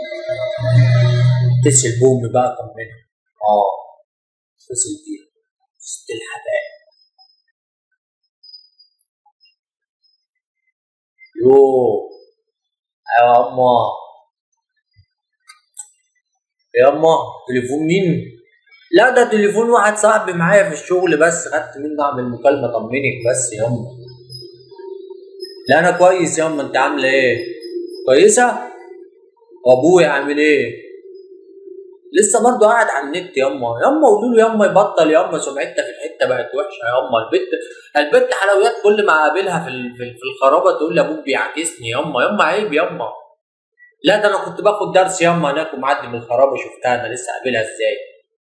اتصل بامي بقى طمنها اه اتصل بيها ست الحبايب يو ايوه يا اما يا اما تليفون مين لا ده تليفون واحد صاحبي معايا في الشغل بس خدت منه اعمل مكالمه طمنك بس يا اما لا انا كويس يا اما انت عامله ايه كويسه وابويا عامل ايه لسه برضه قاعد على النت ياما ياما قولوا له ياما يبطل ياما سمعتها في الحته بقت وحشه ياما البت البت حلويات كل ما اقابلها في ال- في, ال- في الخرابه تقول لي ابوك بيعاكسني ياما ياما عيب ياما لا ده انا كنت باخد درس ياما هناك ومعدي من الخرابه شفتها انا لسه قابلها ازاي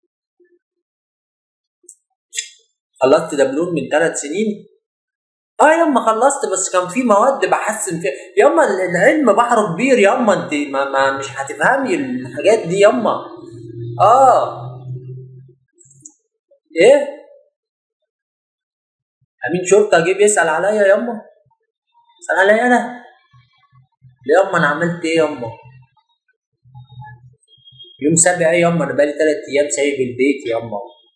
خلصت دبلون من ثلاث سنين اه ياما خلصت بس كان في مواد بحسن فيها ياما العلم بحر كبير ياما انت ما, ما مش هتفهمي الحاجات دي ياما اه ايه امين شرطه جه بيسال عليا ياما سال عليا انا ليه ياما انا عملت ايه ياما يوم سابع ايه ياما انا بقالي تلات ايام سايب البيت ياما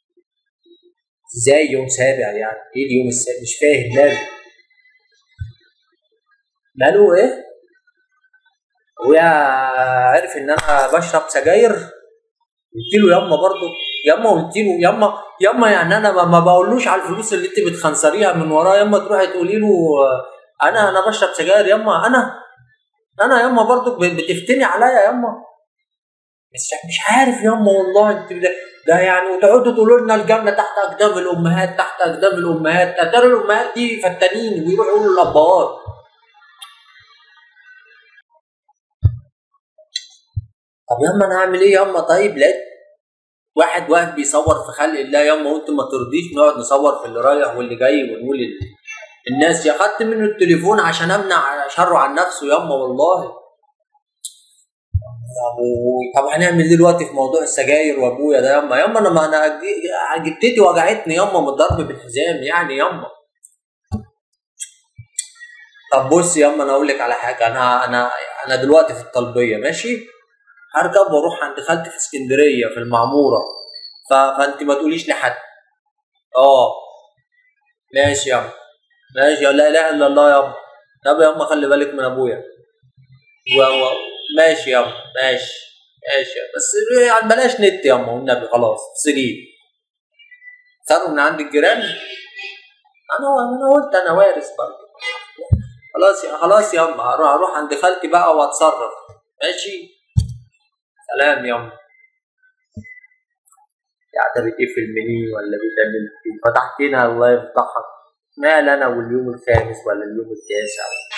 ازاي يوم سابع يعني ايه اليوم السابع مش فاهم ماله ماله ايه ويا عرف ان انا بشرب سجاير قلت له ياما برضه ياما قلت له ياما ياما يعني انا ما, ما بقولوش على الفلوس اللي انت بتخنصريها من وراه ياما تروحي تقولي له آه، انا انا بشرب سجاير ياما انا انا ياما برضه بتفتني عليا ياما مش مش عارف ياما والله انت ده, ده يعني وتقعدوا تقولوا لنا الجنه تحت اقدام الامهات تحت اقدام الامهات اتاري الامهات دي فتانين ويروحوا يقولوا للابهات طب ياما انا اعمل ايه ياما طيب لقيت واحد واقف بيصور في خلق الله ياما وانت ما ترضيش نقعد نصور في اللي رايح واللي جاي ونقول ال- الناس يا خدت منه التليفون عشان امنع شره عن نفسه ياما والله طب و- طب هنعمل ايه دلوقتي في موضوع السجاير وابويا ده ياما ياما انا ما انا ج- جدتي وجعتني ياما من الضرب بالحزام يعني ياما طب بص ياما انا اقول لك على حاجه انا انا انا دلوقتي في الطلبيه ماشي هركب واروح عند خالتي في اسكندريه في المعموره ف... فانت ما تقوليش لحد اه ماشي ياما ماشي لا اله الا الله ياما طب ياما خلي بالك من ابويا و... و... ماشي ياما ماشي ماشي ياما. بس يعني بلاش نت ياما والنبي خلاص سليم صاروا من عند الجيران انا انا قلت انا وارث برضه خلاص يا خلاص ياما هروح اروح عند خالتي بقى واتصرف ماشي سلام ياما يعني ده بتقفل منين ولا بتعمل إيه؟ فتحت هنا الله يفضحك مال انا واليوم الخامس ولا اليوم التاسع